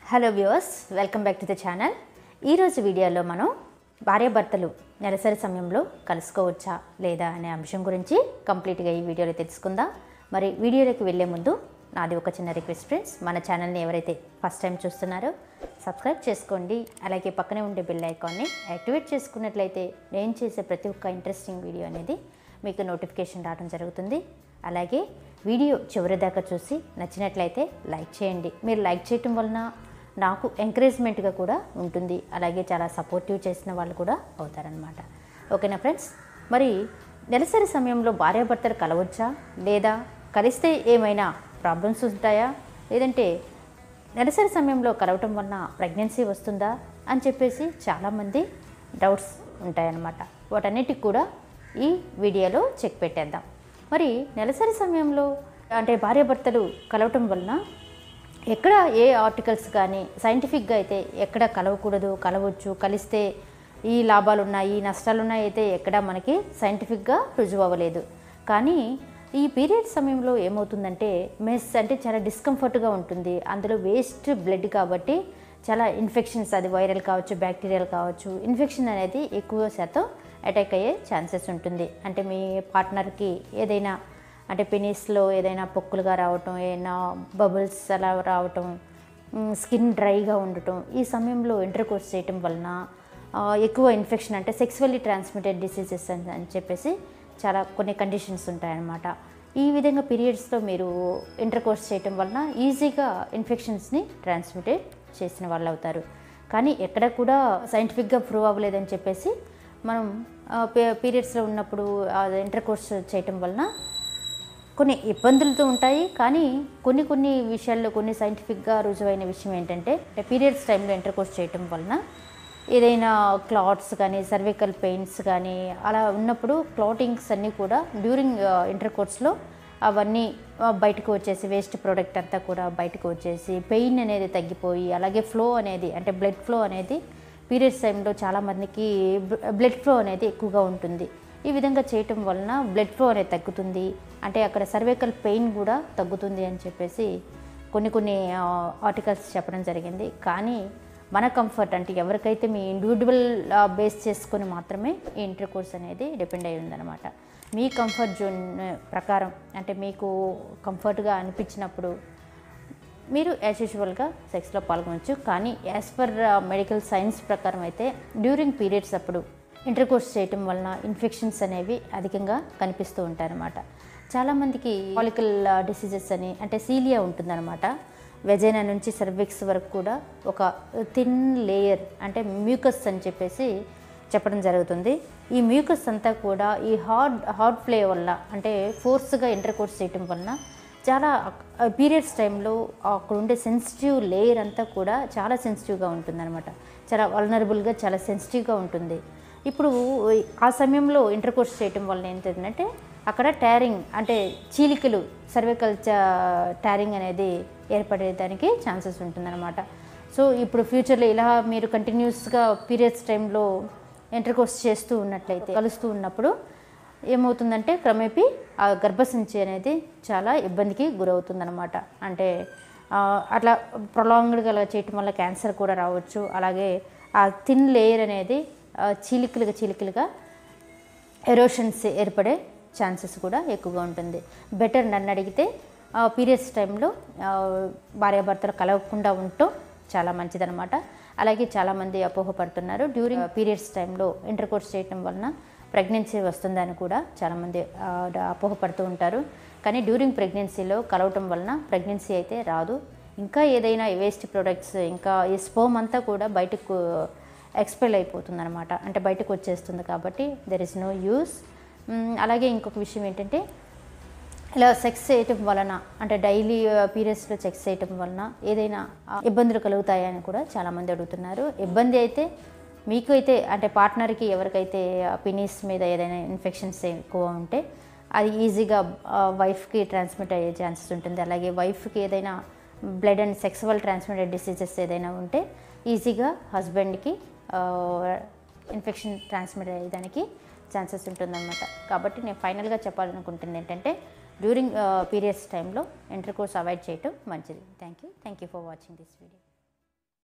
hello viewers welcome back to the channel ఈరోజు వీడియోలో మనం భార్యాభర్తలు నెలసరి సమయంలో కలుసుకోవచ్చా లేదా అనే అంశం గురించి కంప్లీట్గా ఈ వీడియోలో తెలుసుకుందాం మరి వీడియోలోకి వెళ్ళే ముందు నాది ఒక చిన్న రిక్వెస్ట్ ఫ్రెండ్స్ మన ఛానల్ని ఎవరైతే ఫస్ట్ టైం చూస్తున్నారో సబ్స్క్రైబ్ చేసుకోండి అలాగే పక్కనే ఉండే బెల్ ఐకాన్ని యాక్టివేట్ చేసుకున్నట్లయితే నేను చేసే ప్రతి ఒక్క ఇంట్రెస్టింగ్ వీడియో అనేది మీకు నోటిఫికేషన్ రావడం జరుగుతుంది అలాగే వీడియో చివరి దాకా చూసి నచ్చినట్లయితే లైక్ చేయండి మీరు లైక్ చేయటం వలన నాకు ఎంకరేజ్మెంట్గా కూడా ఉంటుంది అలాగే చాలా సపోర్టివ్ చేసిన వాళ్ళు కూడా అవుతారనమాట ఓకేనా ఫ్రెండ్స్ మరి నెలసరి సమయంలో భార్యాభర్తలు కలవచ్చా లేదా కలిస్తే ఏమైనా ప్రాబ్లమ్స్ ఉంటాయా లేదంటే నెలసరి సమయంలో కలవటం వలన ప్రెగ్నెన్సీ వస్తుందా అని చెప్పేసి చాలామంది డౌట్స్ ఉంటాయన్నమాట వాటన్నిటికి కూడా ఈ వీడియోలో చెక్ పెట్టేద్దాం మరి నెలసరి సమయంలో అంటే భార్యాభర్తలు కలవటం వలన ఎక్కడ ఏ ఆర్టికల్స్ కానీ సైంటిఫిక్గా అయితే ఎక్కడ కలవకూడదు కలవచ్చు కలిస్తే ఈ లాభాలు ఉన్నాయి ఈ నష్టాలు ఉన్నాయి అయితే ఎక్కడ మనకి సైంటిఫిక్గా రుజువు అవ్వలేదు కానీ ఈ పీరియడ్ సమయంలో ఏమవుతుందంటే మెస్ అంటే చాలా డిస్కంఫర్ట్గా ఉంటుంది అందులో వేస్ట్ బ్లడ్ కాబట్టి చాలా ఇన్ఫెక్షన్స్ అది వైరల్ కావచ్చు బ్యాక్టీరియల్ కావచ్చు ఇన్ఫెక్షన్ అనేది ఎక్కువ శాతం అటాక్ అయ్యే ఛాన్సెస్ ఉంటుంది అంటే మీ పార్ట్నర్కి ఏదైనా అంటే పెనీస్లో ఏదైనా పొక్కులుగా రావటం ఏదైనా బబుల్స్ అలా రావటం మ్, స్కిన్ డ్రైగా ఉండటం ఈ సమయంలో ఇంటర్ కోర్స్ చేయటం వలన ఆ, ఎక్కువ ఇన్ఫెక్షన్ అంటే సెక్సువల్లీ ట్రాన్స్మిటెడ్ డిసీజెస్ అని అని చెప్పేసి చాలా కొన్ని కండిషన్స్ ఉంటాయన్నమాట ఈ విధంగా పీరియడ్స్లో మీరు ఇంటర్ కోర్స్ చేయటం వలన ఈజీగా ఇన్ఫెక్షన్స్ని ట్రాన్స్మిటెడ్ చేసిన వాళ్ళు అవుతారు కానీ ఎక్కడ కూడా సైంటిఫిక్గా ప్రూవ్ అవ్వలేదని చెప్పేసి మనం పీరియడ్స్లో ఉన్నప్పుడు ఇంటర్ కోర్స్ చేయటం వలన కొన్ని ఇబ్బందులతో ఉంటాయి కానీ కొన్ని కొన్ని విషయాల్లో కొన్ని సైంటిఫిక్గా రుజువైన విషయం ఏంటంటే పీరియడ్స్ టైంలో ఇంటర్ కోర్స్ చేయటం వలన ఏదైనా క్లాట్స్ కానీ సర్వికల్ పెయిన్స్ కానీ అలా ఉన్నప్పుడు క్లాటింగ్స్ అన్నీ కూడా డ్యూరింగ్ ఇంటర్ కోర్స్లో అవన్నీ ఆ, బయటకు వచ్చేసి వేస్ట్ ప్రోడక్ట్ అంతా కూడా బయటకు వచ్చేసి పెయిన్ అనేది తగ్గిపోయి అలాగే ఫ్లో అనేది అంటే బ్లడ్ ఫ్లో అనేది పీరియడ్స్ టైంలో చాలామందికి బ్లడ్ ఫ్లో అనేది ఎక్కువగా ఉంటుంది ఈ విధంగా చేయటం వలన బ్లడ్ ఫ్లో అనేది తగ్గుతుంది అంటే అక్కడ సర్వైకల్ పెయిన్ కూడా తగ్గుతుంది అని చెప్పేసి కొన్ని కొన్ని ఆర్టికల్స్ చెప్పడం జరిగింది కానీ మన కంఫర్ట్ అంటే ఎవరికైతే మీ ఇండివిజువల్ బేస్ చేసుకొని మాత్రమే ఈ ఇంటర్ కోర్స్ అనేది డిపెండ్ అయి ఉందన్నమాట మీ కంఫర్ట్ జోన్ ప్రకారం అంటే మీకు కంఫర్ట్గా అనిపించినప్పుడు మీరు యాజ్ యూజువల్గా సెక్స్లో పాల్గొనవచ్చు కానీ యాజ్ పర్ మెడికల్ సైన్స్ ప్రకారం అయితే డ్యూరింగ్ పీరియడ్స్ అప్పుడు ఇంటర్ కోర్స్ చేయటం వలన ఇన్ఫెక్షన్స్ అనేవి అధికంగా కనిపిస్తూ ఉంటారన్నమాట చాలామందికి పాలికల్ డిసీజెస్ అని అంటే సీలియా ఉంటుందన్నమాట వెజైనా నుంచి సర్విక్స్ వరకు కూడా ఒక థిన్ లేయర్ అంటే మ్యూకస్ అని చెప్పేసి చెప్పడం జరుగుతుంది ఈ మ్యూకస్ అంతా కూడా ఈ హార్డ్ హార్డ్ ఫ్లే వల్ల అంటే ఫోర్స్గా ఇంటర్ కోర్స్ చేయటం వలన చాలా పీరియడ్స్ టైంలో అక్కడ ఉండే సెన్సిటివ్ లేయర్ అంతా కూడా చాలా సెన్సిటివ్గా ఉంటుందన్నమాట చాలా వల్నరబుల్గా చాలా సెన్సిటివ్గా ఉంటుంది ఇప్పుడు ఆ సమయంలో ఇంటర్ కోర్స్ చేయటం వల్ల ఏంటంటే అక్కడ ట్యారింగ్ అంటే చీలికలు సర్వికల్ ట్యారింగ్ అనేది ఏర్పడేదానికి ఛాన్సెస్ ఉంటుందన్నమాట సో ఇప్పుడు ఫ్యూచర్లో ఇలా మీరు కంటిన్యూస్గా పీరియడ్స్ టైంలో ఇంటర్ కోర్స్ చేస్తూ ఉన్నట్లయితే కలుస్తూ ఉన్నప్పుడు ఏమవుతుందంటే క్రమేపీ ఆ గర్భసంచి అనేది చాలా ఇబ్బందికి గురవుతుందన్నమాట అంటే ఆ, అట్లా ప్రొలాంగ్డ్గా అలా చేయటం వల్ల క్యాన్సర్ కూడా రావచ్చు అలాగే ఆ థిన్ లేయర్ అనేది ఆ, చీలికలుగా చీలికలుగా ఎరోషన్స్ ఏర్పడే ఛాన్సెస్ కూడా ఎక్కువగా ఉంటుంది బెటర్ నన్ను అడిగితే పీరియడ్స్ టైంలో భార్యాభర్తలు కలవకుండా ఉండటం చాలా మంచిదన్నమాట అలాగే చాలామంది అపోహపడుతున్నారు డ్యూరింగ్ పీరియడ్స్ టైంలో ఇంటర్ కోర్స్ చేయటం వలన ప్రెగ్నెన్సీ వస్తుందని కూడా చాలామంది ఆ, డ- అపోహపడుతూ ఉంటారు కానీ డ్యూరింగ్ ప్రెగ్నెన్సీలో కలవటం వలన ప్రెగ్నెన్సీ అయితే రాదు ఇంకా ఏదైనా వేస్ట్ ప్రొడక్ట్స్ ఇంకా ఈ స్పోమ్ అంతా కూడా బయటకు ఎక్స్పెల్ అయిపోతుంది అనమాట అంటే బయటకు వచ్చేస్తుంది కాబట్టి దెర్ ఇస్ నో యూస్ అలాగే ఇంకొక విషయం ఏంటంటే ఇలా సెక్స్ చేయటం వలన అంటే డైలీ పీరియడ్స్లో సెక్స్ చేయటం వలన ఏదైనా ఆ, ఇబ్బందులు కలుగుతాయని కూడా చాలామంది అడుగుతున్నారు ఇబ్బంది అయితే మీకు అయితే అంటే పార్ట్నర్కి ఎవరికైతే పినీస్ మీద ఏదైనా ఇన్ఫెక్షన్స్ ఎక్కువ ఉంటే అది ఈజీగా వైఫ్కి ట్రాన్స్మిట్ అయ్యే ఛాన్సెస్ ఉంటుంది అలాగే వైఫ్కి ఏదైనా blood and sexual transmitted diseases ఏదైనా ఉంటే ఈజీగా హస్బెండ్కి ఇన్ఫెక్షన్ ట్రాన్స్మిట్ అయ్యేదానికి ఛాన్సెస్ ఉంటుందన్నమాట కాబట్టి నేను ఫైనల్గా చెప్పాలనుకుంటుంది ఏంటంటే డ్యూరింగ్ పీరియడ్స్ టైంలో ఇంటర్ కోర్స్ అవాయిడ్ చేయటం మంచిది thank you thank you for watching this video